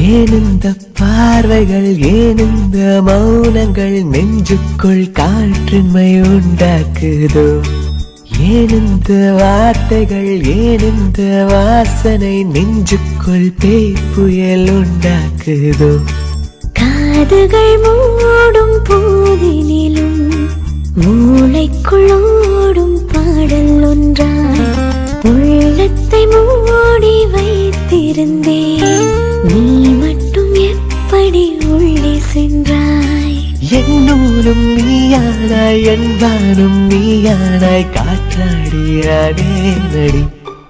ஏன் இந்த பார்வைகள் ஏன் இந்த மௌனங்கள் நெஞ்சுக்குள் காற்றின்மை உண்டாக்குதோ ஏன் இந்த வார்த்தைகள் ஏன் இந்த வாசனை நெஞ்சுக்குள் பேய் புயல் உண்டாக்குதோ காதுகள் மூடும் போதினிலும் மூளைக்குள் ஓடும் பாடல் ஒன்றாய் உள்ளத்தை மூடி வைத்திருந்தேன் நீ மட்டும் எப்படி உள்ளே சென்றாய் என்னூரும் நீயானாய் என் வானும் நீயானாய் காற்றாடியானே நடி